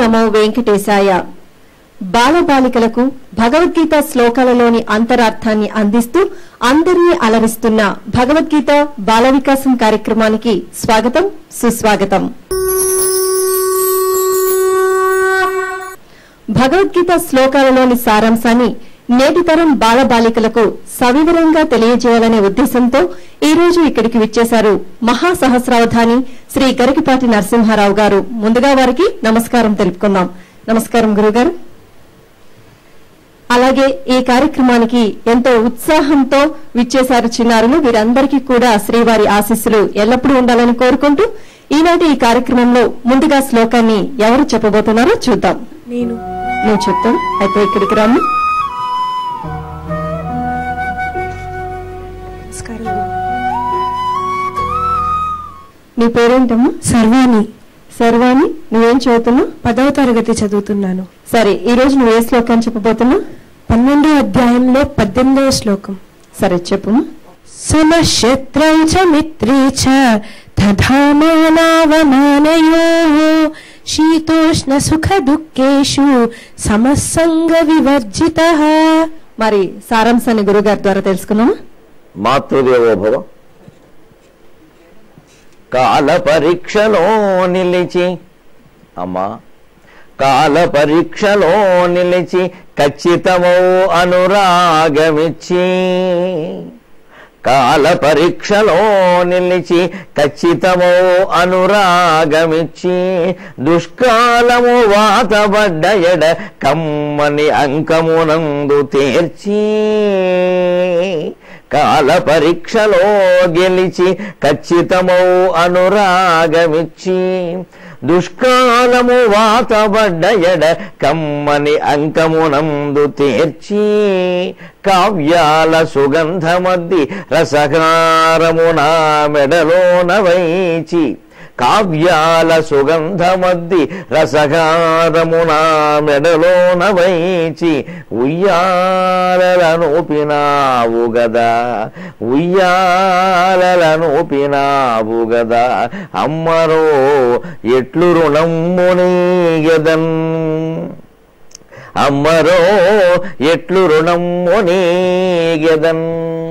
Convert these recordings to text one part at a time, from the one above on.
నమో వెంకటేశాయ బాలబాలికలకు భగవద్గీత శ్లోకాలలోని అంతరార్థాన్ని అందిస్తూ అందరినీ అలరిస్తున్న భగవద్గీత బాల వికాసం కార్యక్రమానికి స్వాగతం సుస్వాగతం భగవద్గీత శ్లోకాలలోని సారాంశాన్ని నేటి తరం బాలబాలికలకు సవివరంగా తెలియజేయాలనే ఉద్దేశంతో ఈ రోజు ఇక్కడికి విచ్చేశారు మహాసహస్రావధాని శ్రీ గరికిపాటి నరసింహారావు గారు ముందుగా వారికి నమస్కారం తెలుపుకుందాం నమస్కారం గురుగారు అలాగే ఈ కార్యక్రమానికి ఎంతో ఉత్సాహంతో విచ్చేశారు చిన్నారులు వీరందరికీ కూడా శ్రీవారి ఆశీస్సులు ఎల్లప్పుడూ ఉండాలని కోరుకుంటూ ఈనాటి ఈ కార్యక్రమంలో ముందుగా శ్లోకాన్ని ఎవరు చెప్పబోతున్నారో చూద్దాం నేను నేను చెప్తాను అయితే ఇక్కడికి రాము నమస్కారం నీ పేరేంటమ్మా సర్వాణి సర్వాణి నువ్వేం చదువుతున్నావు పదవ తరగతి చదువుతున్నాను సరే ఈ రోజు నువ్వు ఏ శ్లోకాన్ని చెప్పబోతున్నావు పన్నెండో అధ్యాయంలో పద్దెనిమిదవ శ్లోకం సరే చెప్పు సునశత్రౌ చ మిత్రే చ తథా మానావమానయో శీతోష్ణ సుఖ దుఃఖేషు సమస్సంగ వివర్జిత మరి సారాంశాన్ని గురుగారి ద్వారా తెలుసుకున్నామా మాతృదేవో భవ కాల పరీక్షలో నిలిచి అమ్మా కాల పరీక్షలో నిలిచి ఖచ్చితమౌ అనురాగమిచ్చి కాల పరీక్షలో నిలిచి ఖచ్చితమో అనురాగమిచ్చి దుష్కాలము వాతబడ్డ ఎడ కమ్మని అంకమునందు తేర్చి కాల పరీక్షలో గెలిచి ఖచ్చితమౌ అనురాగమిచ్చి దుష్కాలము వాతబడ్డ ఎడ కమ్మని అంకమునందు తేర్చి కావ్యాల సుగంధమద్ది రసకారమున మెడలోన వైచి కావ్యాల సుగంధమద్ది రసగారమున మెడలోన వైచి ఉయ్యాలనూపినావు గదా ఉయ్యాలనూపినావు గదా అమ్మరో ఎట్లు రుణమ్మునీగదన్ అమ్మరో ఎట్లు రుణమ్మునీగదన్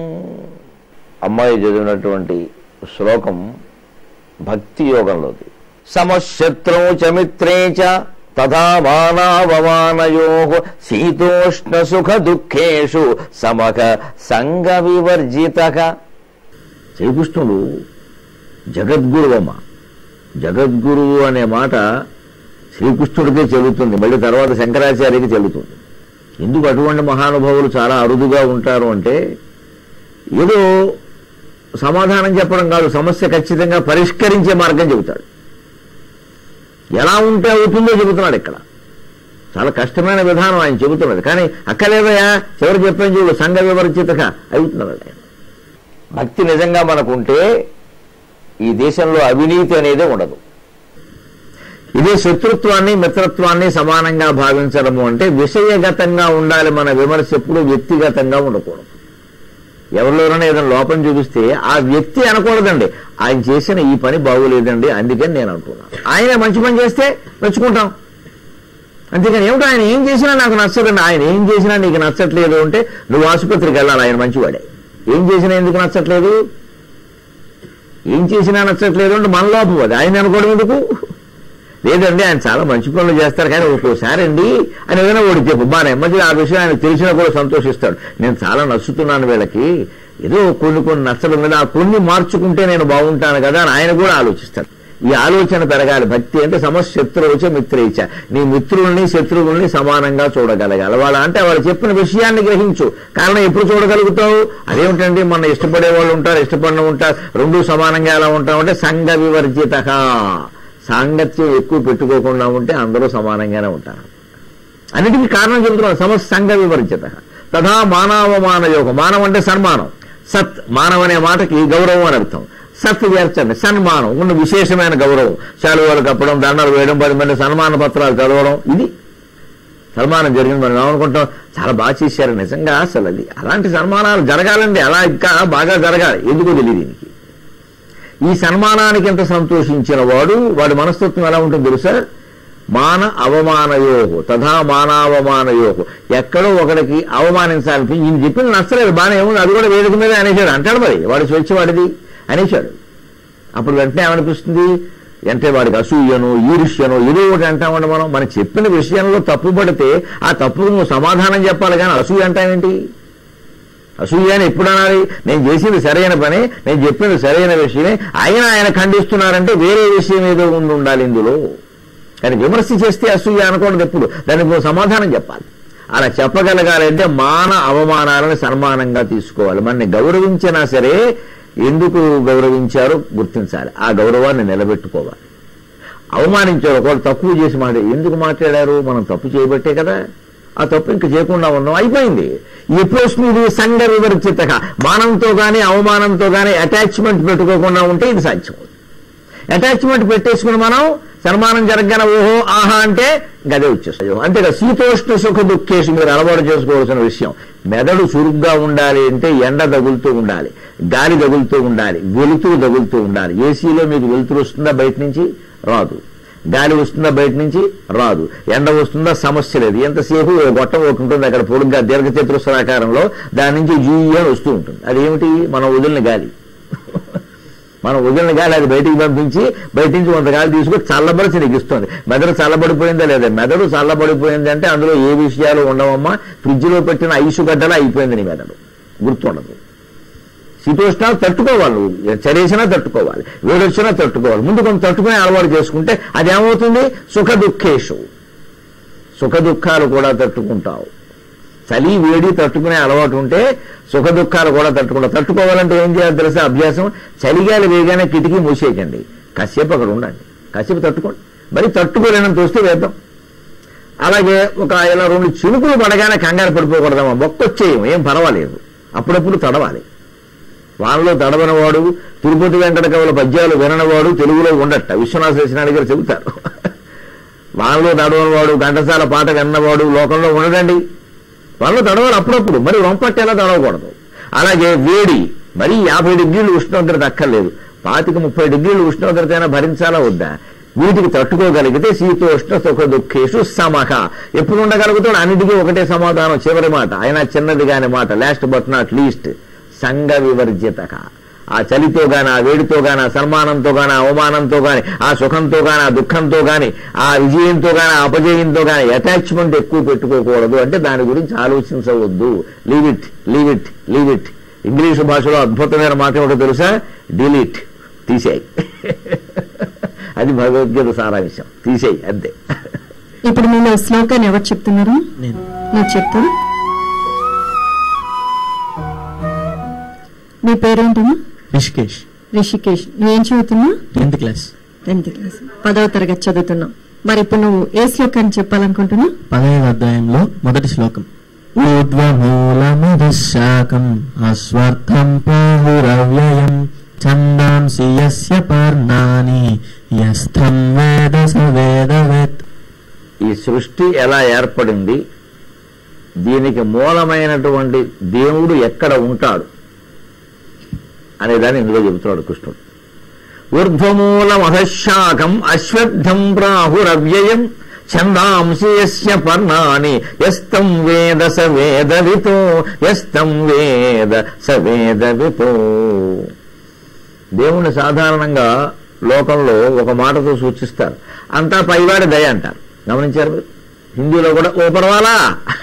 అమ్మాయి చదివినటువంటి శ్లోకం భక్తి యోగంలోది సమశత్రౌ చ మిత్రే చ తథా మానావమానయో శీతోష్ణ సుఖ దుఃఖేషు సమక సంగ వివర్జిత శ్రీకృష్ణుడు జగద్గురువమ్మ జగద్గురువు అనే మాట శ్రీకృష్ణుడికే చెల్లుతుంది మళ్ళీ తర్వాత శంకరాచార్యకి చెల్లుతుంది ఎందుకు అటువంటి మహానుభావులు చాలా అరుదుగా ఉంటారు అంటే ఏదో సమాధానం చెప్పడం కాదు సమస్య ఖచ్చితంగా పరిష్కరించే మార్గం చెబుతాడు ఎలా ఉంటే అవుతుందో చెబుతున్నాడు ఇక్కడ చాలా కష్టమైన విధానం ఆయన చెబుతున్నది కానీ అక్కలేదయా చివరి చెప్పాను చూడు సంఘ వివర్జితగా అవుతున్నది ఆయన భక్తి నిజంగా మనకుంటే ఈ దేశంలో అవినీతి అనేది ఉండదు ఇదే శత్రుత్వాన్ని మిత్రత్వాన్ని సమానంగా భావించడము అంటే విషయగతంగా ఉండాలి మన విమర్శ ఎప్పుడు వ్యక్తిగతంగా ఉండకూడదు ఎవరిలోనైనా ఏదైనా లోపం చూపిస్తే ఆ వ్యక్తి అనకూడదండి ఆయన చేసిన ఈ పని బాగోలేదండి అందుకని నేను అంటున్నాను ఆయన మంచి పని చేస్తే మెచ్చుకుంటాం అంతేకాని ఏమిటో ఆయన ఏం చేసినా నాకు నచ్చదండి ఆయన ఏం చేసినా నీకు నచ్చట్లేదు అంటే నువ్వు ఆసుపత్రికి వెళ్ళాలి ఆయన మంచివాడే ఏం చేసినా ఎందుకు నచ్చట్లేదు ఏం చేసినా నచ్చట్లేదు అంటే మన లోపం అది ఆయన అనుకోవడం ఎందుకు లేదండి ఆయన చాలా మంచి పనులు చేస్తారు కానీ ఒక్కోసారి అండి అని ఏదైనా ఒకటి చెప్పు మా నెమ్మది ఆ విషయం ఆయన తెలిసినా కూడా సంతోషిస్తాడు నేను చాలా నచ్చుతున్నాను వీళ్ళకి ఏదో కొన్ని కొన్ని నచ్చడం కదా ఆ కొన్ని మార్చుకుంటే నేను బాగుంటాను కదా అని ఆయన కూడా ఆలోచిస్తాడు ఈ ఆలోచన పెరగాలి భక్తి అంటే సమశత్రువుచ మిత్రేచ నీ మిత్రుల్ని శత్రువుల్ని సమానంగా చూడగలగాలి వాళ్ళ అంటే వాళ్ళు చెప్పిన విషయాన్ని గ్రహించు కారణం ఎప్పుడు చూడగలుగుతావు అదేమిటండి మన ఇష్టపడే వాళ్ళు ఉంటారు ఇష్టపడిన ఉంటారు రెండు సమానంగా ఎలా ఉంటామంటే సంఘ వివర్జిత సాంగత్యం ఎక్కువ పెట్టుకోకుండా ఉంటే అందరూ సమానంగానే ఉంటారు అన్నిటికీ కారణం చెబుతున్నాను సమస్త సంఘ వివర్జిత తథా మానవమాన యోగం మానవం అంటే సన్మానం సత్ మానవ అనే మాటకి గౌరవం అని అర్థం సత్ చేర్చండి సన్మానం ఉన్న విశేషమైన గౌరవం శాలువాలు కప్పడం దండలు వేయడం పది మంది సన్మాన పత్రాలు చదవడం ఇది సన్మానం జరిగింది మనం ఏమనుకుంటాం చాలా బాగా చేశారు నిజంగా అసలు అది అలాంటి సన్మానాలు జరగాలండి అలా ఇంకా బాగా జరగాలి ఎందుకో తెలియదు దీనికి ఈ సన్మానానికి ఎంత సంతోషించిన వాడు వాడి మనస్తత్వం ఎలా ఉంటుంది తెలుసా మాన అవమానయో తథా మానావమానయో ఎక్కడో ఒకడికి అవమానించాలని ఈయన చెప్పింది నచ్చలేదు బాగానే ఏముంది అది కూడా వేదిక మీద అనేసాడు అంటాడు మరి వాడి స్వేచ్ఛ వాడిది అనేసాడు అప్పుడు వెంటనే ఏమనిపిస్తుంది అంటే వాడికి అసూయను ఈర్ష్యను ఏదో ఒకటి అంటామండి మనం మనం చెప్పిన విషయంలో తప్పు పడితే ఆ తప్పుకు నువ్వు సమాధానం చెప్పాలి కానీ అసూయ అంటావేంటి అసూయ అని ఎప్పుడు అనాలి నేను చేసింది సరైన పని నేను చెప్పింది సరైన విషయమే ఆయన ఆయన ఖండిస్తున్నారంటే వేరే విషయం ఏదో ఉండి ఉండాలి ఇందులో కానీ విమర్శ చేస్తే అసూయ అనకూడదు ఎప్పుడు దానికి నువ్వు సమాధానం చెప్పాలి అలా చెప్పగలగాలంటే మాన అవమానాలను సన్మానంగా తీసుకోవాలి మనని గౌరవించినా సరే ఎందుకు గౌరవించారో గుర్తించాలి ఆ గౌరవాన్ని నిలబెట్టుకోవాలి అవమానించారు ఒకళ్ళు తక్కువ చేసి మాట ఎందుకు మాట్లాడారు మనం తప్పు చేయబట్టే కదా ఆ తప్పు ఇంక చేయకుండా ఉన్నాం అయిపోయింది ఎప్పుడు వస్తుంది ఇది సంఘ వివర్జిత మానంతో గాని అవమానంతో గాని అటాచ్మెంట్ పెట్టుకోకుండా ఉంటే ఇది సాధ్యం అటాచ్మెంట్ పెట్టేసుకుని మనం సన్మానం జరగగానే ఓహో ఆహా అంటే గదే వచ్చేస్తాయి అంతేగా శీతోష్ణ సుఖ దుఃఖేసి మీరు అలవాటు చేసుకోవాల్సిన విషయం మెదడు చురుగ్గా ఉండాలి అంటే ఎండ తగులుతూ ఉండాలి గాలి తగులుతూ ఉండాలి వెలుతురు తగులుతూ ఉండాలి ఏసీలో మీకు వెలుతురు వస్తుందా బయట నుంచి రాదు గాలి వస్తుందా బయట నుంచి రాదు ఎండ వస్తుందా సమస్య లేదు ఎంతసేపు ఓ గొట్టం ఒకటి ఉంటుంది అక్కడ పొడుగ్గా దీర్ఘచతురస్రాకారంలో దాని నుంచి జీ అని వస్తూ ఉంటుంది అదేమిటి మనం వదిలిన గాలి మనం వదిలిన గాలి అది బయటికి పంపించి బయట నుంచి కొంత గాలి తీసుకొని చల్లబరిచి నీకు ఇస్తుంది మెదడు చల్లబడిపోయిందా లేదా మెదడు చల్లబడిపోయింది అంటే అందులో ఏ విషయాలు ఉండవమ్మా ఫ్రిడ్జ్లో పెట్టిన ఐసు గడ్డలా అయిపోయింది నీ మెదడు గుర్తుండదు శీతోష్ణాలు తట్టుకోవాలి నువ్వు చరేసినా తట్టుకోవాలి వేడొచ్చినా తట్టుకోవాలి ముందు కొంత తట్టుకునే అలవాటు చేసుకుంటే అది ఏమవుతుంది సుఖ దుఃఖేషు సుఖ దుఃఖాలు కూడా తట్టుకుంటావు చలి వేడి తట్టుకునే అలవాటు ఉంటే సుఖ దుఃఖాలు కూడా తట్టుకుంటావు తట్టుకోవాలంటే ఏం చేయాలి తెలుసా అభ్యాసం చలిగాలి వేగానే కిటికీ మూసేయకండి కాసేపు అక్కడ ఉండండి కాసేపు తట్టుకోండి మరి తట్టుకోలేనంత వస్తే వేద్దాం అలాగే ఒక ఇలా రెండు చినుకులు పడగానే కంగారు పడిపోకూడదమ్మా మొక్కొచ్చేయం ఏం పర్వాలేదు అప్పుడప్పుడు తడవాలి వానలో తడవనవాడు తిరుపతి వెంకట కవుల పద్యాలు విననవాడు తెలుగులో ఉండట విశ్వనాథ సత్యనారాయణ గారు చెబుతారు వానలో తడవనవాడు ఘంటసాల పాట విన్నవాడు లోకంలో ఉండడండి వాళ్ళు తడవాలి అప్పుడప్పుడు మరి రొంపట్టేలా తడవకూడదు అలాగే వేడి మరి యాభై డిగ్రీలు ఉష్ణోగ్రత అక్కర్లేదు పాతిక ముప్పై డిగ్రీలు ఉష్ణోగ్రత అయినా భరించాలా వద్దా వీటికి తట్టుకోగలిగితే శీతోష్ణ సుఖ దుఃఖేషు సమహ ఎప్పుడు ఉండగలుగుతాడు అన్నిటికీ ఒకటే సమాధానం చివరి మాట ఆయన చిన్నది కాని మాట లాస్ట్ బట్ నాట్ లీస్ట్ సంఘ వివర్జిత ఆ చలితో గాని ఆ వేడితో గాని ఆ సన్మానంతో గాని ఆ అవమానంతో గాని ఆ సుఖంతో గాని ఆ దుఃఖంతో గాని ఆ విజయంతో గాని ఆ అపజయంతో గాని అటాచ్మెంట్ ఎక్కువ పెట్టుకోకూడదు అంటే దాని గురించి ఆలోచించవద్దు leave it leave it leave it English భాషలో అద్భుతమైన మాట ఏమిటో తెలుసా డిలీట్ తీసేయి అది భగవద్గీత సారాంశం తీసేయి అంతే ఇప్పుడు నేను శ్లోకాన్ని ఎవరు చెప్తున్నారు నేను నువ్వు చెప్తా నీ పేరేంటమ్మా రిషికేష్ రిషికేష్ నువ్వేం చదువుతున్నా టెన్త్ క్లాస్ టెన్త్ క్లాస్ పదవ తరగతి చదువుతున్నావు మరి ఇప్పుడు నువ్వు ఏ శ్లోకాన్ని చెప్పాలనుకుంటున్నావు పదహైదు అధ్యాయంలో మొదటి శ్లోకం ఊర్ధ్వమూలమధుశాకం అస్వర్థం పాహురవ్యయం ఛందాంసి యస్య పర్ణాని యస్థం వేద స వేదవేత్ ఈ సృష్టి ఎలా ఏర్పడింది దీనికి మూలమైనటువంటి దేవుడు ఎక్కడ ఉంటాడు అనేదాన్ని ఇందులో చెబుతున్నాడు కృష్ణుడు ఊర్ధ్వమూలమధశాఖం అశ్వత్థం ప్రాహురవ్యయం ఛందాంసి యస్య పర్ణాని యస్తం వేద స వేదవితో యస్తం వేద స వేదవితో దేవుణ్ణి సాధారణంగా లోకంలో ఒక మాటతో సూచిస్తారు అంతా పైవాడి దయ అంటారు గమనించారు మీరు హిందీలో కూడా ఓ పర్వాలా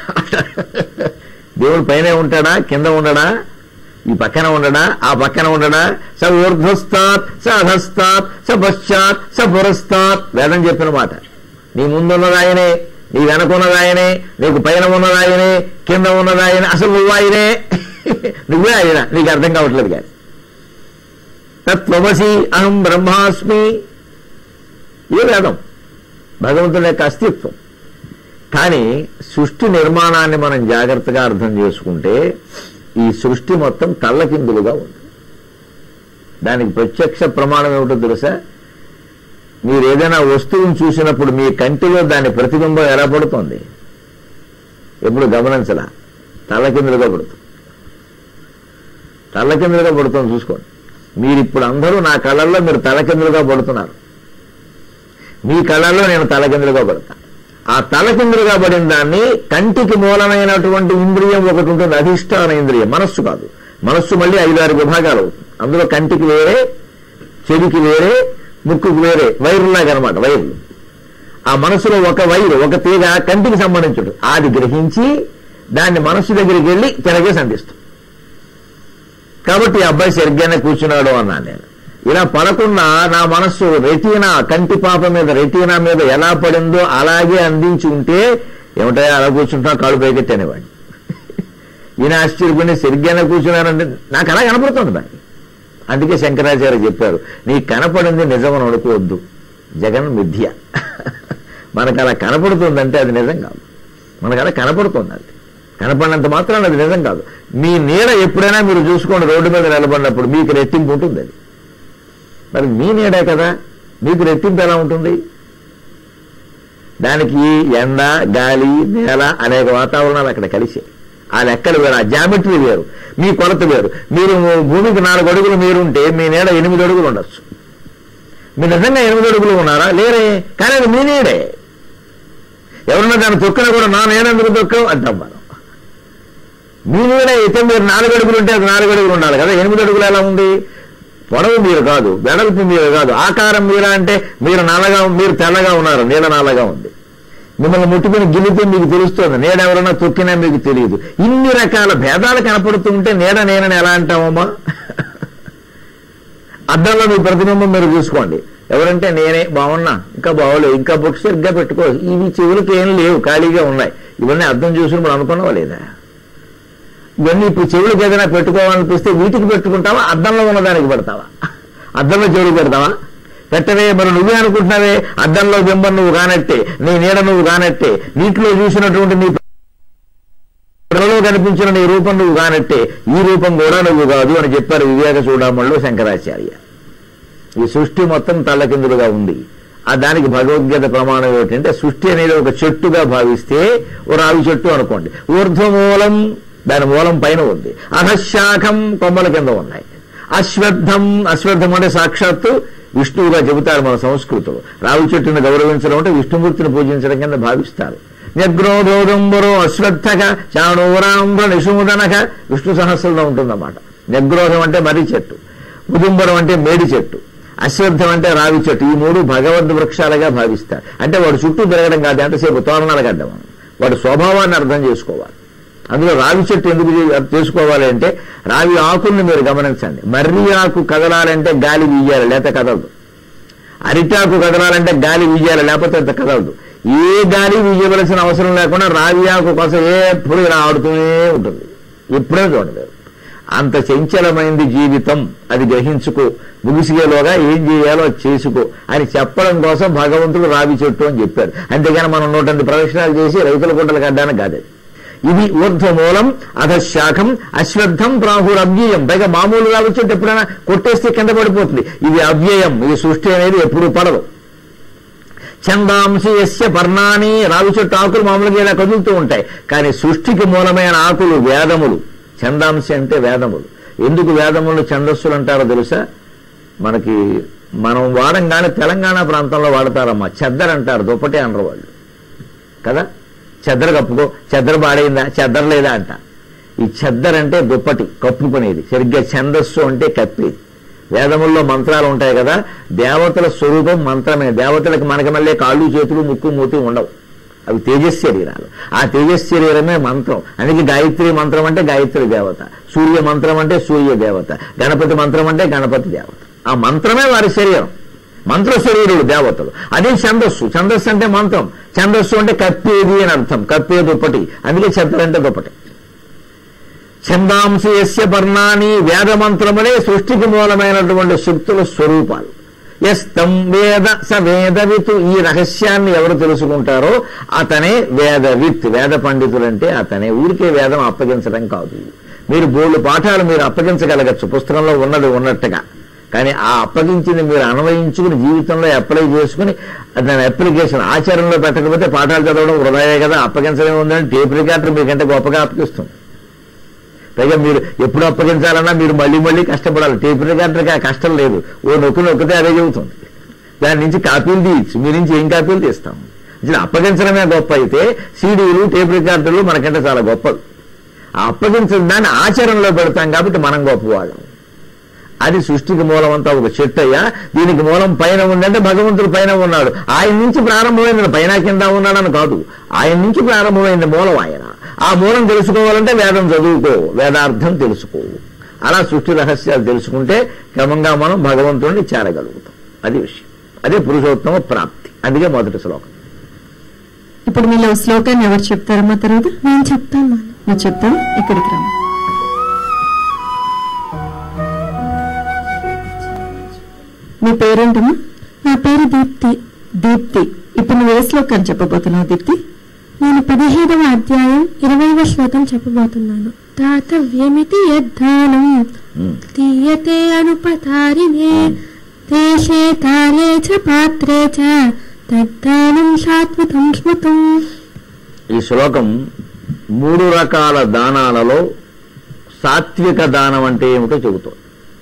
దేవుడు పైనే ఉంటాడా కింద ఉండడా ఈ పక్కన ఉండడా ఆ పక్కన ఉండడా స ఊర్ధ్వస్తాత్ స అధస్తాత్ స పశ్చాత్ స పురస్తాత్ వేదం చెప్పిన మాట నీ ముందున్నదాయనే నీ వెనకున్నదాయనే నీకు పైన ఉన్నదాయనే కింద ఉన్నదాయనే అసలు నువ్వు ఆయనే నువ్వే ఆయన నీకు అర్థం కావట్లేదు కానీ తత్వమసి అహం బ్రహ్మాస్మి ఏ వేదం భగవంతుని యొక్క అస్తిత్వం కానీ సృష్టి నిర్మాణాన్ని మనం జాగ్రత్తగా అర్థం చేసుకుంటే ఈ సృష్టి మొత్తం తల్లకిందులుగా ఉంది దానికి ప్రత్యక్ష ప్రమాణం ఏమిటో తెలుసా మీరు ఏదైనా వస్తువుని చూసినప్పుడు మీ కంటిలో దాని ప్రతిబింబం ఎలా పడుతుంది ఎప్పుడు గమనించలా తల్లకిందులుగా పడుతుంది తల్లకిందులుగా పడుతుంది చూసుకోండి మీరు ఇప్పుడు అందరూ నా కళ్ళల్లో మీరు తలకిందులుగా పడుతున్నారు మీ కళ్ళల్లో నేను తలకిందులుగా పడతా ఆ తలకిందులుగా పడిన దాన్ని కంటికి మూలమైనటువంటి ఇంద్రియం ఒకటి ఉంటుంది అధిష్టాన ఇంద్రియం మనస్సు కాదు మనస్సు మళ్ళీ ఐదారు విభాగాలు అవుతుంది అందులో కంటికి వేరే చెవికి వేరే ముక్కుకి వేరే వైర్లాగా అనమాట వైర్లు ఆ మనసులో ఒక వైరు ఒక తీగ కంటికి సంబంధించుడు అది గ్రహించి దాన్ని మనస్సు దగ్గరికి వెళ్ళి తిరగేసి అందిస్తుంది కాబట్టి ఈ అబ్బాయి సరిగ్గానే కూర్చున్నాడు అన్నాను నేను ఇలా పడకుండా నా మనస్సు రెటీనా కంటి పాప మీద రెటీనా మీద ఎలా పడిందో అలాగే అందించి ఉంటే ఏమిటాయో అలా కూర్చుంటా కాళ్ళు పైకెట్టనేవాడిని ఈయన ఆశ్చర్యపోయి సరిగ్గానే కూర్చున్నానంటే నాకు అలా కనపడుతుంది మరి అందుకే శంకరాచార్య చెప్పారు నీ కనపడింది నిజమని అనుకోవద్దు జగన్ మిథ్య మనకు అలా కనపడుతుందంటే అది నిజం కాదు మనకు అలా కనపడుతుంది అది కనపడినంత మాత్రాన అది నిజం కాదు మీ నీడ ఎప్పుడైనా మీరు చూసుకోండి రోడ్డు మీద నిలబడినప్పుడు మీకు రెట్టింపు ఉంటుంది అది మరి మీ నీడే కదా మీకు రెట్టింపు ఎలా ఉంటుంది దానికి ఎండ గాలి నేల అనేక వాతావరణాలు అక్కడ కలిసి ఆ లెక్కలు వేరు ఆ జామెట్రీ వేరు మీ కొలత వేరు మీరు భూమికి నాలుగు అడుగులు మీరుంటే మీ నీడ ఎనిమిది అడుగులు ఉండొచ్చు మీరు నిజంగా ఎనిమిది అడుగులు ఉన్నారా లేరే కానీ అది మీ నీడే ఎవరన్నా దాన్ని తొక్కినా కూడా నా నేనెందుకు తొక్కవు అంటాం మనం మీ నీడ అయితే మీరు నాలుగు అడుగులు ఉంటే అది నాలుగు అడుగులు ఉండాలి కదా ఎనిమిది అడుగులు ఎలా ఉంది పొడవు మీరు కాదు వెడల్పు మీరు కాదు ఆకారం మీరా అంటే మీరు నల్లగా మీరు తెల్లగా ఉన్నారు నీళ్ళ నల్లగా ఉంది మిమ్మల్ని ముట్టుకుని గిల్లితే మీకు తెలుస్తుంది నీడ ఎవరైనా తొక్కినా మీకు తెలియదు ఇన్ని రకాల భేదాలు కనపడుతుంటే నీడ నేనని ఎలా అంటామమ్మా అద్దంలో మీ ప్రతిబింబం మీరు చూసుకోండి ఎవరంటే నేనే బాగున్నా ఇంకా బాగోలేదు ఇంకా బుక్స్ సరిగ్గా పెట్టుకో ఇవి చెవులకి ఏం లేవు ఖాళీగా ఉన్నాయి ఇవన్నీ అర్థం చూసినప్పుడు అనుకున్నావా లేదా ఇవన్నీ ఇప్పుడు చెవులకు ఏదైనా పెట్టుకోవాలనిపిస్తే వీటికి పెట్టుకుంటావా అద్దంలో ఉన్నదానికి పెడతావా అద్దంలో చెవులు పెడతావా పెట్టవే మరి నువ్వే అనుకుంటున్నావే అద్దంలో బింబం నువ్వు కానట్టే నీ నీడ నువ్వు కానట్టే నీటిలో చూసినటువంటి నీ ప్రజలో కనిపించిన నీ రూపం నువ్వు కానట్టే ఈ రూపం కూడా నువ్వు కాదు అని చెప్పారు వివేక చూడమల్లో శంకరాచార్య ఈ సృష్టి మొత్తం తల్లకిందులుగా ఉంది ఆ దానికి భగవద్గీత ప్రమాణం ఏమిటంటే సృష్టి అనేది ఒక చెట్టుగా భావిస్తే ఓ రావి చెట్టు అనుకోండి ఊర్ధ్వమూలం దాని మూలం పైన ఉంది అధశాఖం కొమ్మల కింద ఉన్నాయి అశ్వత్థం అశ్వత్థం అంటే సాక్షాత్తు విష్ణువుగా చెబుతారు మన సంస్కృతులు రావి చెట్టును గౌరవించడం అంటే విష్ణుమూర్తిని పూజించడం కింద భావిస్తారు నిగ్రోధోదంబరో అశ్వత్థక చాణూరాంబ నిషూదనక విష్ణు సహస్రంలో ఉంటుందన్నమాట నిగ్రోధం అంటే మర్రి చెట్టు ఉదుంబరం అంటే మేడి చెట్టు అశ్వత్థం అంటే రావి చెట్టు ఈ మూడు భగవద్ వృక్షాలుగా భావిస్తారు అంటే వాడు చుట్టూ తిరగడం కాదు ఎంతసేపు తోరణాలు కడ్డం వాడి స్వభావాన్ని అర్థం చేసుకోవాలి అందులో రావి చెట్టు ఎందుకు చే- చేసుకోవాలి అంటే రావి ఆకుల్ని మీరు గమనించండి మర్రి ఆకు కదలాలంటే గాలి వీయాలి లేకపోతే కదలదు అరిటాకు కదలాలంటే గాలి వీయాలి లేకపోతే అంత కదలదు ఏ గాలి వీయవలసిన అవసరం లేకుండా రావి ఆకు కోసం ఎప్పుడు ఇలా ఆడుతూనే ఉంటుంది ఎప్పుడే చూడలేదు అంత చంచలమైంది జీవితం అది గ్రహించుకో ముగిసిగేలోగా ఏం చేయాలో అది చేసుకో అని చెప్పడం కోసం భగవంతుడు రావి చెట్టు అని చెప్పాడు అంతేగాని మనం నూటెనిమిది ప్రదక్షిణాలు చేసి రైతుల గుంటలు కట్టడానికి కాదు అది. ఇది ఊర్ధ్వమూలం అధశాఖం అశ్వత్థం ప్రాహురవ్యయం పైగా మామూలు రావి చెట్టు ఎప్పుడైనా కొట్టేస్తే కింద పడిపోతుంది ఇది అవ్యయం ఈ సృష్టి అనేది ఎప్పుడు పడదు చందాంశి యస్య పర్ణాని రావి చెట్టు ఆకులు మామూలుగా ఇలా కదులుతూ ఉంటాయి కానీ సృష్టికి మూలమైన ఆకులు వేదములు చందాంశి అంటే వేదములు ఎందుకు వేదములు ఛందస్సులు అంటారో తెలుసా మనకి మనం వాడంగానే తెలంగాణ ప్రాంతంలో వాడతారమ్మా చెద్దరు అంటారు దుప్పటి అనరు వాళ్ళు కదా చెద్దర కప్పుకో చెద్దర పాడైందా చెద్దర లేదా అంట ఈ చెద్దర అంటే దుప్పటి కప్పుకునేది సరిగ్గా ఛందస్సు అంటే కప్పేది వేదముల్లో మంత్రాలు ఉంటాయి కదా దేవతల స్వరూపం మంత్రమే దేవతలకు మనకి మళ్ళీ కాళ్ళు చేతులు ముక్కు మూతి ఉండవు అవి తేజస్ శరీరాలు ఆ తేజస్ శరీరమే మంత్రం అందుకే గాయత్రి మంత్రం అంటే గాయత్రి దేవత సూర్య మంత్రం అంటే సూర్య దేవత గణపతి మంత్రం అంటే గణపతి దేవత ఆ మంత్రమే వారి శరీరం మంత్ర శరీరుడు దేవతలు అదే ఛందస్సు ఛందస్సు అంటే మంత్రం ఛందస్సు అంటే కప్పేది అని అర్థం కప్పే దుప్పటి అందుకే చెత్తలు అంటే దుప్పటి ఛందాంశ యస్య పర్ణాని వేద మంత్రములే సృష్టికి మూలమైనటువంటి శక్తుల స్వరూపాలు ఎస్తం వేద స వేదవిత్ ఈ రహస్యాన్ని ఎవరు తెలుసుకుంటారో అతనే వేదవిత్ వేద పండితులంటే అతనే ఊరికే వేదం అప్పగించడం కాదు మీరు బోళ్ళు పాఠాలు మీరు అప్పగించగలగచ్చు పుస్తకంలో ఉన్నది ఉన్నట్టుగా కానీ ఆ అప్పగించింది మీరు అన్వయించుకుని జీవితంలో అప్లై చేసుకుని దాని అప్లికేషన్ ఆచరణలో పెట్టకపోతే పాఠాలు చదవడం వృధాయే కదా అప్పగించడం ఉందని టేప్ రికార్డర్ మీకంటే గొప్పగా అప్పగిస్తుంది పైగా మీరు ఎప్పుడు అప్పగించాలన్నా మీరు మళ్ళీ మళ్ళీ కష్టపడాలి టేప్ రికార్డర్కి ఆ కష్టం లేదు ఓ నొక్కి నొక్కితే అదే చెబుతుంది దాని నుంచి కాపీలు తీయచ్చు మీ నుంచి ఏం కాపీలు తీస్తాం అసలు అప్పగించడమే గొప్ప అయితే సీడీలు టేప్ రికార్డులు మనకంటే చాలా గొప్పవి ఆ అప్పగించిన దాన్ని ఆచరణలో పెడతాం కాబట్టి మనం గొప్పవాళ్ళం అది సృష్టికి మూలం అంతా ఒక చెట్టు అయ్యా దీనికి మూలం పైన ఉందంటే భగవంతుడు పైన ఉన్నాడు ఆయన నుంచి ప్రారంభమైంది పైన కింద ఉన్నాడని కాదు ఆయన నుంచి ప్రారంభమైంది మూలం ఆయన ఆ మూలం తెలుసుకోవాలంటే వేదం చదువుకో వేదార్థం తెలుసుకో అలా సృష్టి రహస్యాలు తెలుసుకుంటే క్రమంగా మనం భగవంతుడిని చేరగలుగుతాం అది విషయం అదే పురుషోత్తమ ప్రాప్తి అందుకే మొదటి శ్లోకం ఇప్పుడు మీలో శ్లోకాన్ని ఎవరు చెప్తారమ్మా తర్వాత నేను చెప్తాను నాన్న. నువ్వు చెప్తావు ఇక్కడికి రా మీ పేరేంటమ్మా నా పేరు దీప్తి దీప్తి ఇప్పుడు నువ్వు ఏ శ్లోకాన్ని చెప్పబోతున్నావు దీప్తి నేను పదిహేడవ అధ్యాయం ఇరవైవ శ్లోకం చెప్పబోతున్నాను దాతవ్యమితి యద్దానం ఉమ్. దీయతే అనుపతారిణే దేశే కాలే చ పాత్రే చ తద్దానం సాత్వికం స్మృతం ఈ శ్లోకం మూడు రకాల దానాలలో సాత్విక దానం అంటే ఏమిటో చెబుతోంది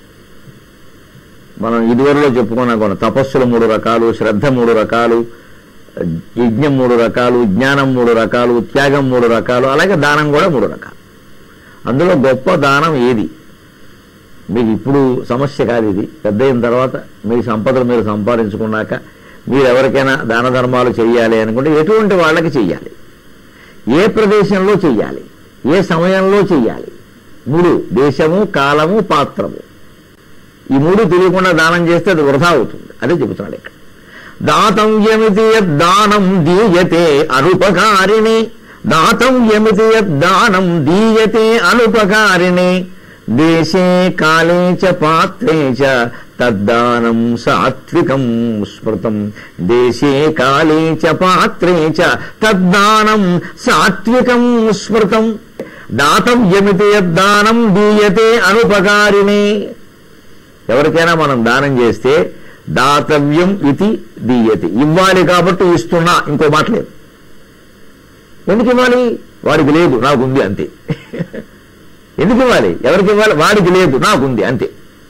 మనం ఇదివరలో చెప్పుకున్నాం కొన్ని తపస్సులు మూడు రకాలు శ్రద్ధ మూడు రకాలు యజ్ఞం మూడు రకాలు జ్ఞానం మూడు రకాలు త్యాగం మూడు రకాలు అలాగే దానం కూడా మూడు రకాలు అందులో గొప్ప దానం ఏది మీకు ఇప్పుడు సమస్య కాదు ఇది పెద్ద అయిన తర్వాత మీ సంపదలు మీరు సంపాదించుకున్నాక మీరు ఎవరికైనా దాన ధర్మాలు చేయాలి అనుకుంటే ఎటువంటి వాళ్ళకి చెయ్యాలి ఏ ప్రదేశంలో చెయ్యాలి ఏ సమయంలో చెయ్యాలి మూడు దేశము కాలము పాత్రము ఈ మూడు తెలియకుండా దానం చేస్తే అది వృధా అవుతుంది అదే చెబుతున్నాడు ఇక్కడ దాతం యమితి దానం దీయతే అనుపకారిణి దాతం యమితి దానం దీయతే అనుపకారిణి దేశే కాలే చ పాత్రే చ తద్దానం సాత్వికం స్మృతం దేశే కాలే చ పాత్రే చ తద్దానం సాత్వికం స్మృతం దాతం యమితి దానం దీయతే అనుపకారిణి ఎవరికైనా మనం దానం చేస్తే దాతవ్యం ఇది దీయతి ఇవ్వాలి కాబట్టి ఇస్తున్నా ఇంకో మాట లేదు ఎందుకు ఇవ్వాలి వాడికి లేదు నాకుంది అంతే ఎందుకు ఇవ్వాలి ఎవరికి ఇవ్వాలి వాడికి లేదు నాకుంది అంతే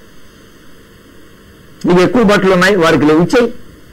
నీకు ఎక్కువ బట్టలు ఉన్నాయి వాడికి లేవు ఇచ్చేయి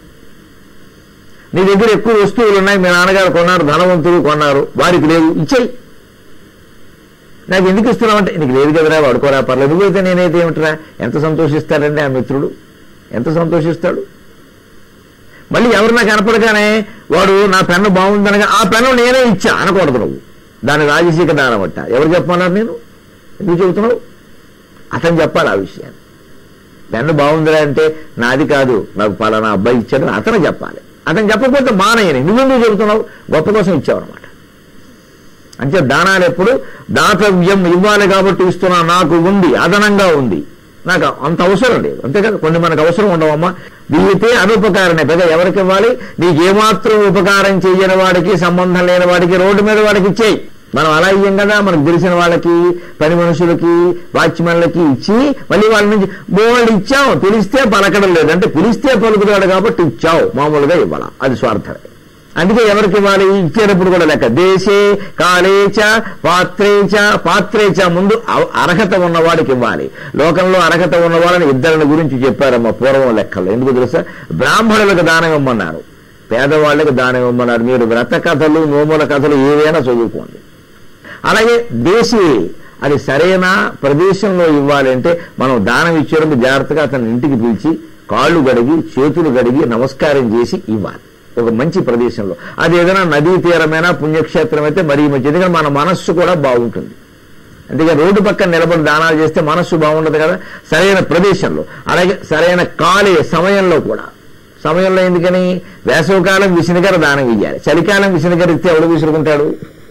నీ దగ్గర ఎక్కువ వస్తువులు ఉన్నాయి మీ నాన్నగారు కొన్నారు ధనవంతులు కొన్నారు వారికి లేవు ఇచ్చేయి నాకు ఎందుకు ఇస్తున్నావు అంటే నీకు లేదు కదరా వాడుకోరా పర్లేదు నువ్వైతే నేనైతే ఏమిట్రా ఎంత సంతోషిస్తాడండి ఆ మిత్రుడు ఎంత సంతోషిస్తాడు మళ్ళీ ఎవరు నాకు కనపడగానే వాడు నా పెన్ను బాగుందనగా ఆ పెన్ను నేనే ఇచ్చా అనకూడదు నువ్వు దాని రాజసీక దానం అట్ట ఎవరు చెప్పమన్నారు నేను ఎందుకు చెబుతున్నావు అతను చెప్పాలి ఆ విషయాన్ని పెన్ను బాగుందిరా అంటే నాది కాదు నాకు పలానా అబ్బాయి ఇచ్చాడు అతను చెప్పాలి అతను చెప్పకపోతే మానయ్యని నువ్వెందుకు చెబుతున్నావు గొప్ప కోసం ఇచ్చావు అనమాట అంటే దానాలు ఎప్పుడు దాతవ్యం ఇవ్వాలి కాబట్టి ఇస్తున్నా నాకు ఉంది అదనంగా ఉంది నాకు అంత అవసరం లేదు అంతే కదా కొన్ని మనకు అవసరం ఉండవమ్మా దీనితే అనుపకారమే పెద్ద ఎవరికి ఇవ్వాలి నీకు ఏమాత్రం ఉపకారం చేయని వాడికి సంబంధం లేని వాడికి రోడ్డు మీద వాడికి ఇచ్చేయి మనం అలా ఇయ్యం కదా మనకు తెలిసిన వాళ్ళకి పని మనుషులకి వాచ్మెన్లకి ఇచ్చి మళ్ళీ వాళ్ళ నుంచి బోల్డ్ ఇచ్చావు పిలిస్తే పలకడం లేదు అంటే పిలిస్తే పలుకుతాడు కాబట్టి ఇచ్చావు మామూలుగా ఇవ్వాల అది స్వార్థమే అందుకే ఎవరికి ఇవ్వాలి ఇచ్చేటప్పుడు కూడా లెక్క దేశే కాళేచ పాత్రేచ పాత్రేచ ముందు అవ- అర్హత ఉన్నవాడికి ఇవ్వాలి లోకంలో అర్హత ఉన్న వాళ్ళని ఇద్దరిని గురించి చెప్పారమ్మ పూర్వం లెక్కల్లో ఎందుకు తెలుసా బ్రాహ్మణులకు దానం ఇవ్వమన్నారు పేదవాళ్ళకి దానం ఇవ్వమన్నారు మీరు వ్రత కథలు నోముల కథలు ఏవైనా చదువుకోండి అలాగే దేశీ అది సరైన ప్రదేశంలో ఇవ్వాలి అంటే మనం దానం ఇచ్చేటప్పుడు జాగ్రత్తగా అతని ఇంటికి పిలిచి కాళ్ళు గడిగి చేతులు గడిగి నమస్కారం చేసి ఇవ్వాలి ఒక మంచి ప్రదేశంలో అది ఏదైనా నదీ తీరమైనా పుణ్యక్షేత్రం అయితే మరీ మంచిది ఎందుకంటే మన మనస్సు కూడా బాగుంటుంది అందుకే రోడ్డు పక్కన నిలబడి దానాలు చేస్తే మనస్సు బాగుండదు కదా సరైన ప్రదేశంలో అలాగే సరైన కాలే సమయంలో కూడా సమయంలో ఎందుకని వేసవకాలం విసినగర దానం ఇయ్యాలి చలికాలం విసినగర ఇస్తే ఎవడు విసురుకుంటాడు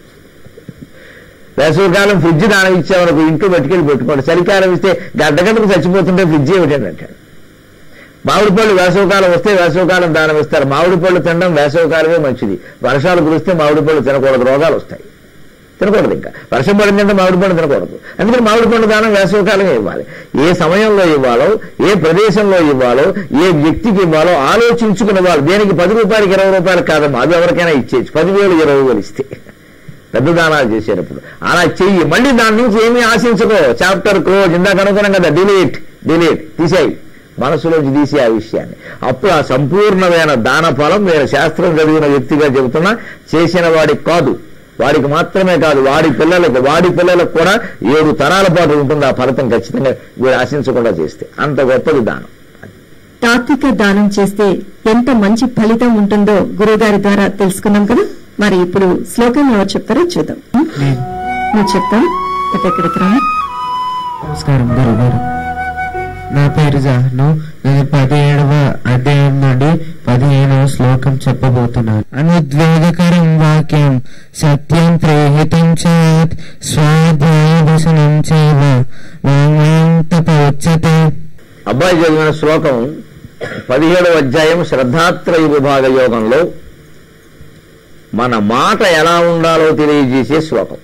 వేసవికాలం ఫ్రిడ్జ్ దానం ఇచ్చామనుకో ఇంట్లో పట్టుకెళ్ళి పెట్టుకోండి చలికాలం ఇస్తే గడ్డగడ్డకు చచ్చిపోతుంటే ఫ్రిడ్జ్ ఏమిటండి అంటాడు మామిడి పళ్ళు వేసవికాలం వస్తే వేసవికాలం దానం ఇస్తారు మామిడి పళ్ళు తినడం వేసవికాలమే మంచిది వర్షాలు కురిస్తే మామిడి పళ్ళు తినకూడదు రోగాలు వస్తాయి తినకూడదు ఇంకా వర్షం పడిందంటే మామిడి పండు తినకూడదు అందుకని మామిడి పండు దానం వేసవికాలమే ఇవ్వాలి ఏ సమయంలో ఇవ్వాలో ఏ ప్రదేశంలో ఇవ్వాలో ఏ వ్యక్తికి ఇవ్వాలో ఆలోచించుకుని ఇవ్వాలి దేనికి పది రూపాయలకి ఇరవై రూపాయలు కాదమ్మా అది ఎవరికైనా ఇచ్చేయచ్చు పదివేలు ఇరవై వేలు ఇస్తే పెద్ద దానాలు చేసేటప్పుడు అలా చెయ్యి మళ్ళీ దాని నుంచి ఏమీ ఆశించుకో చాప్టర్ క్లోజ్ ఇందాక అనుకున్నాం కదా డిలీట్ డిలీట్ తీసేయి మనసులోంచి తీసి ఆ విషయాన్ని అప్పుడు ఆ సంపూర్ణమైన దాన ఫలం నేను శాస్త్రం చదివిన వ్యక్తిగా చెబుతున్నా చేసిన వాడికి కాదు వాడికి మాత్రమే కాదు వాడి పిల్లలకు వాడి పిల్లలకు కూడా ఏడు తరాల పాటు ఉంటుంది ఆ ఫలితం ఖచ్చితంగా వీడు ఆశించకుండా చేస్తే అంత గొప్పది దానం తాత్విక దానం చేస్తే ఎంత మంచి ఫలితం ఉంటుందో గురువుగారి ద్వారా తెలుసుకున్నాం కదా మరి ఇప్పుడు శ్లోకం ఎవరు చెప్తారో చూద్దాం నువ్వు చెప్తాను ఎక్కడికి రా నమస్కారం గురువు గారు నా పేరు జహను నేను పదిహేడవ అధ్యాయం నుండి పదిహేనవ శ్లోకం చెప్పబోతున్నాను అనుద్వేగకరం వాక్యం సత్యం ప్రేహితం చేత్ స్వాధ్యాయవసనం చేవ వాంగ్మయం తప ఉచ్యతే అబ్బాయి చదివిన శ్లోకం పదిహేడవ అధ్యాయం శ్రద్ధాత్రయ విభాగ యోగంలో మన మాట ఎలా ఉండాలో తెలియజేసే శ్లోకం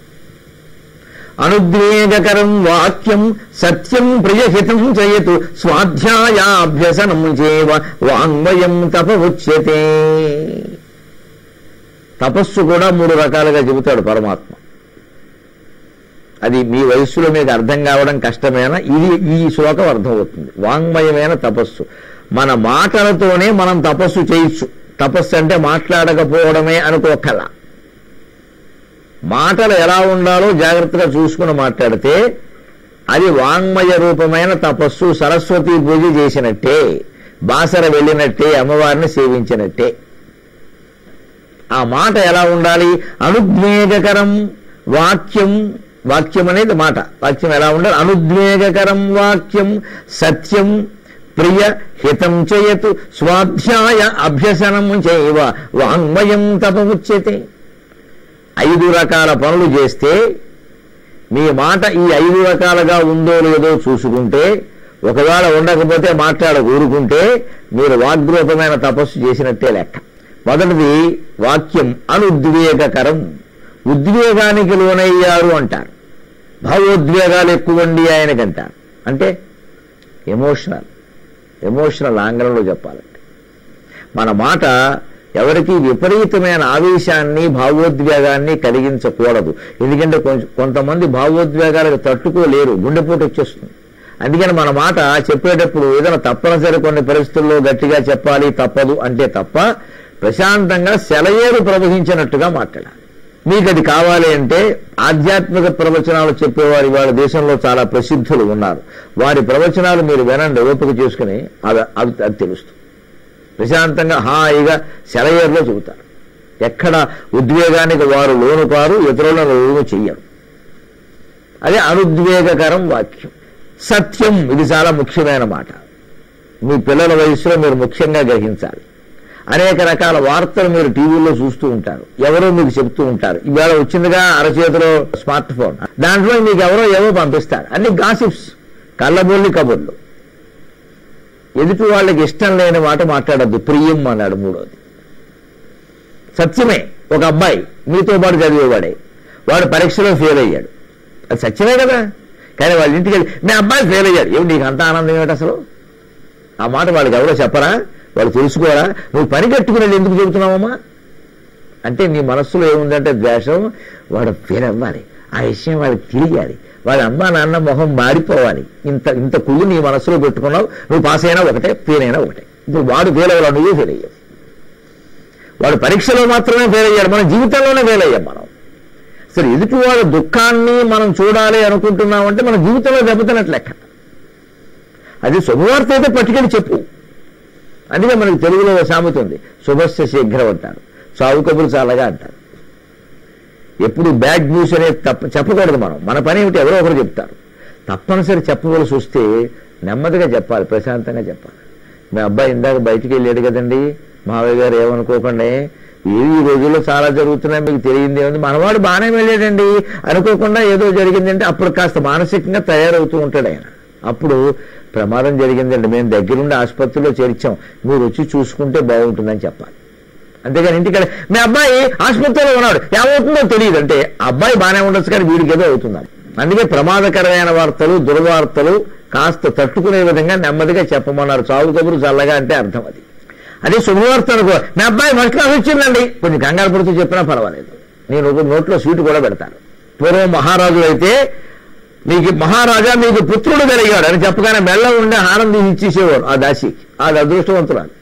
అనుద్వేగకరం వాక్యం సత్యం ప్రియహితం చేయతు స్వాధ్యాయాభ్యసనం చేవ వాంగ్మయం తప ఉచ్యతే తపస్సు కూడా మూడు రకాలుగా చెబుతాడు పరమాత్మ అది మీ వయస్సులో మీకు అర్థం కావడం కష్టమైన ఇది ఈ శ్లోకం అర్థమవుతుంది వాంగ్మయమైన తపస్సు మన మాటలతోనే మనం తపస్సు చేయొచ్చు తపస్సు అంటే మాట్లాడకపోవడమే అనుకోకల మాటలు ఎలా ఉండాలో జాగ్రత్తగా చూసుకుని మాట్లాడితే అది వాంగ్మయ రూపమైన తపస్సు సరస్వతి పూజ చేసినట్టే బాసర వెళ్ళినట్టే అమ్మవారిని సేవించినట్టే ఆ మాట ఎలా ఉండాలి అనుద్వేగకరం వాక్యం వాక్యం అనేది మాట వాక్యం ఎలా ఉండాలి అనుద్వేగకరం వాక్యం సత్యం ప్రియ హితం చేయతు స్వాధ్యాయ అభ్యసనం చేయవ వాంగ్మయం తపముచ్యతే ఐదు రకాల పనులు చేస్తే మీ మాట ఈ ఐదు రకాలుగా ఉందో లేదో చూసుకుంటే ఒకవేళ ఉండకపోతే మాట్లాడ ఊరుకుంటే మీరు వాగ్రూపమైన తపస్సు చేసినట్టే లెక్క మొదటిది వాక్యం అనుద్వేగకరం ఉద్వేగానికి లోనయ్యారు అంటారు భావోద్వేగాలు ఎక్కువండి ఆయనకంటారు అంటే ఎమోషనల్ ఎమోషనల్ ఆంగ్లంలో చెప్పాలంటే మన మాట ఎవరికి విపరీతమైన ఆవేశాన్ని భావోద్వేగాన్ని కలిగించకూడదు ఎందుకంటే కొంచెం కొంతమంది భావోద్వేగాలకు తట్టుకోలేరు గుండెపోటు వచ్చేస్తుంది అందుకని మన మాట చెప్పేటప్పుడు ఏదైనా తప్పనిసరి కొన్ని పరిస్థితుల్లో గట్టిగా చెప్పాలి తప్పదు అంటే తప్ప ప్రశాంతంగా సెలయేరు ప్రవహించినట్టుగా మాట్లాడాలి మీకు అది కావాలి అంటే ఆధ్యాత్మిక ప్రవచనాలు చెప్పేవారు ఇవాళ దేశంలో చాలా ప్రసిద్ధులు ఉన్నారు వారి ప్రవచనాలు మీరు వినండి ఓపిక చేసుకుని అవి అవి అది తెలుస్తుంది ప్రశాంతంగా హాయిగా సెలయేరులో చెబుతారు ఎక్కడ ఉద్వేగానికి వారు లోను కారు ఇతరులను లోను చెయ్యరు అదే అనుద్వేగకరం వాక్యం సత్యం ఇది చాలా ముఖ్యమైన మాట మీ పిల్లల వయసులో మీరు ముఖ్యంగా గ్రహించాలి అనేక రకాల వార్తలు మీరు టీవీలో చూస్తూ ఉంటారు ఎవరో మీకు చెప్తూ ఉంటారు ఇవాళ వచ్చిందిగా అరచేతిలో స్మార్ట్ ఫోన్ దాంట్లో మీకు ఎవరో ఏవో పంపిస్తారు అన్ని గాసిప్స్ కళ్ళబొల్లి కబుర్లు ఎదుటి వాళ్ళకి ఇష్టం లేని మాట మాట్లాడద్దు ప్రియం అన్నాడు మూడోది సత్యమే ఒక అబ్బాయి మీతో పాటు చదివేవాడే వాడు పరీక్షలో ఫెయిల్ అయ్యాడు అది సత్యమే కదా కానీ వాళ్ళ ఇంటికి వెళ్ళి మీ అబ్బాయి ఫెయిల్ అయ్యాడు ఏమి నీకు అంత ఆనందం ఏమిటి అసలు ఆ మాట వాళ్ళకి ఎవరో చెప్పరా వాళ్ళు తెలుసుకోరా నువ్వు పని కట్టుకుని వెళ్ళి ఎందుకు చెబుతున్నావమ్మా అంటే నీ మనస్సులో ఏముందంటే ద్వేషం వాడు ఫెయిల్ అవ్వాలి ఆ విషయం వాడికి తెలియాలి వాడి అమ్మ నాన్న మొహం మారిపోవాలి ఇంత ఇంత కుళ్ళు నీ మనస్సులో పెట్టుకున్నావు నువ్వు పాస్ అయినా ఒకటే ఫెయిల్ అయినా ఒకటే ఇప్పుడు వాడు ఫెయిల్ అవ్వాలి నువ్వే ఫెయిల్ అయ్యావు వాడు పరీక్షలో మాత్రమే ఫెయిల్ అయ్యాడు మన జీవితంలోనే ఫెయిల్ అయ్యాం మనం సరే ఎదుటి వాడి దుఃఖాన్ని మనం చూడాలి అనుకుంటున్నామంటే మన జీవితంలో దెబ్బతిన్నట్లు లెక్క అది శుభవార్త అయితే పట్టుకెళ్ళి చెప్పు అందుకే మనకి తెలుగులో ఒక సామెత ఉంది శుభస్య శీఘ్రం అంటారు సాగు కబురు చాలగా అంటారు ఎప్పుడు బ్యాడ్ న్యూస్ అనేది తప్ప చెప్పకూడదు మనం మన పని ఏమిటి ఎవరో ఒకరు చెప్తారు తప్పనిసరి చెప్పవలసి వస్తే నెమ్మదిగా చెప్పాలి ప్రశాంతంగా చెప్పాలి మీ అబ్బాయి ఇందాక బయటికి వెళ్ళాడు కదండి మావయ్య గారు ఏమనుకోకండి ఏవి ఈ రోజుల్లో చాలా జరుగుతున్నాయి మీకు తెలియంది ఏముంది మనవాడు బాగానే వెళ్ళాడండి అనుకోకుండా ఏదో జరిగిందంటే అప్పుడు కాస్త మానసికంగా తయారవుతూ ఉంటాడు ఆయన అప్పుడు ప్రమాదం జరిగిందండి మేము దగ్గరుండి ఆసుపత్రిలో చేర్చాం మీరు వచ్చి చూసుకుంటే బాగుంటుందని చెప్పాలి అంతేగాని ఇంటికి వెళ్ళి, మీ అబ్బాయి ఆసుపత్రిలో ఉన్నాడు ఏమవుతుందో తెలియదు అంటే ఆ అబ్బాయి బాగానే ఉండొచ్చు కానీ వీడికి ఏదో అవుతున్నాడు అందుకే ప్రమాదకరమైన వార్తలు దుర్వార్తలు కాస్త తట్టుకునే విధంగా నెమ్మదిగా చెప్పమన్నారు చావు కబురు చల్లగా అంటే అర్థం అది అదే శుభవార్త అనుకో మీ అబ్బాయి ఫస్ట్ క్లాస్ వచ్చిందండి కొంచెం కంగారు పడుతూ చెప్పినా పర్వాలేదు నేను ఒక నోట్లో స్వీట్ కూడా పెడతాను పూర్వం మహారాజు అయితే నీకు మహారాజా మీకు పుత్రుడు కలిగాడు అని చెప్పగానే మెల్ల ఉండే ఆనందం ఇచ్చేసేవారు ఆ దాసి అది అదృష్టవంతురాలు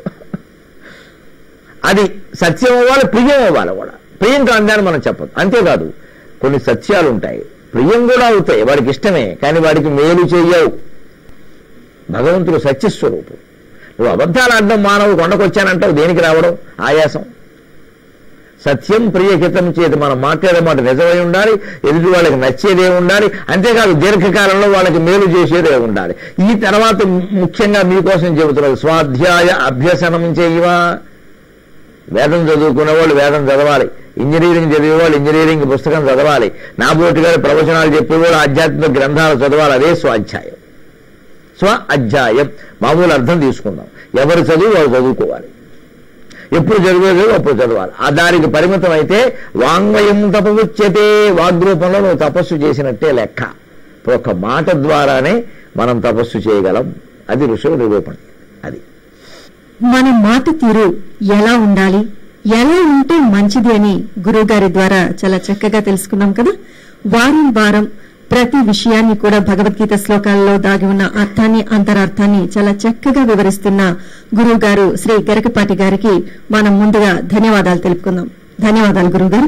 అది సత్యం అవ్వాలి ప్రియం అవ్వాలి కూడా ప్రియం కాదని మనం చెప్పదు అంతేకాదు కొన్ని సత్యాలు ఉంటాయి ప్రియం కూడా అవుతాయి వాడికి ఇష్టమే కానీ వాడికి మేలు చెయ్యవు భగవంతుడు సత్యస్వరూపుడు నువ్వు అబద్ధాలు ఆడడం మానవు కొండకొచ్చానంటావు దేనికి రావడం ఆయాసం సత్యం ప్రియహితం చేతి మనం మాట్లాడే మాట నిజమై ఉండాలి ఎదుటి వాళ్ళకి నచ్చేదే ఉండాలి అంతేకాదు దీర్ఘకాలంలో వాళ్ళకి మేలు చేసేదే ఉండాలి ఈ తర్వాత ముఖ్యంగా మీకోసం చెబుతున్నారు స్వాధ్యాయ అభ్యసనం చేయవా వేదం చదువుకునే వాళ్ళు వేదం చదవాలి ఇంజనీరింగ్ చదివే వాళ్ళు ఇంజనీరింగ్ పుస్తకం చదవాలి నా బోటి గారి ప్రవచనాలు చెప్పేవాళ్ళు ఆధ్యాత్మిక గ్రంథాలు చదవాలి అదే స్వాధ్యాయం స్వ అధ్యాయం మామూలు అర్థం తీసుకుందాం ఎవరు చదువు వారు చదువుకోవాలి ఎప్పుడు చదివేది అప్పుడు చదవాలి ఆ దానికి పరిమితం అయితే వాంగ్మయం తపముచ్యతే వాగ్రూపంలో నువ్వు తపస్సు చేసినట్టే లెక్క ఇప్పుడు ఒక మాట ద్వారానే మనం తపస్సు చేయగలం అది ఋషుల నిరూపణ అది మన మాట తీరు ఎలా ఉండాలి ఎలా ఉంటే మంచిది అని గురువుగారి ద్వారా చాలా చక్కగా తెలుసుకున్నాం కదా వారం వారం ప్రతి విషయాన్ని కూడా భగవద్గీత శ్లోకాల్లో దాగి ఉన్న అర్థాన్ని అంతరార్థాన్ని చాలా చక్కగా వివరిస్తున్న గురువు గారు శ్రీ గరకపాటి గారికి మనం ముందుగా ధన్యవాదాలు తెలుపుకుందాం ధన్యవాదాలు గురువుగారు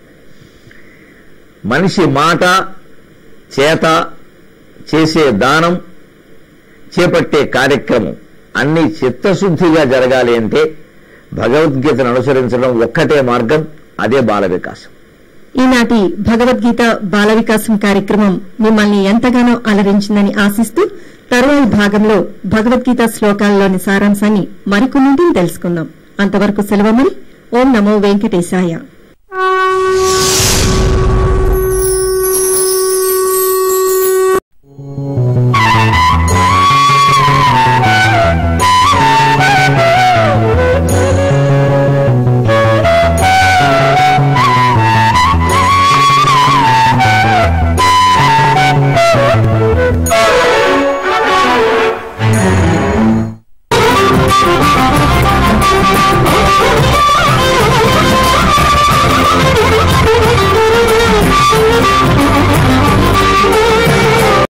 మనిషి మాట చేత చేసే దానం చేపట్టే కార్యక్రమం అన్ని చిత్తశుద్ధిగా జరగాలి అంటే భగవద్గీతను అనుసరించడం ఒక్కటే మార్గం అదే బాల వికాసం ఈనాటి భగవద్గీత బాల వికాసం కార్యక్రమం మిమ్మల్ని ఎంతగానో అలరించిందని ఆశిస్తూ తరువాయి భాగంలో భగవద్గీత శ్లోకాల్లోని సారాంశాన్ని మరికొన్నింటిని తెలుసుకుందాం అంతవరకు సెలవు మరి ఓం నమో వెంకటేశాయ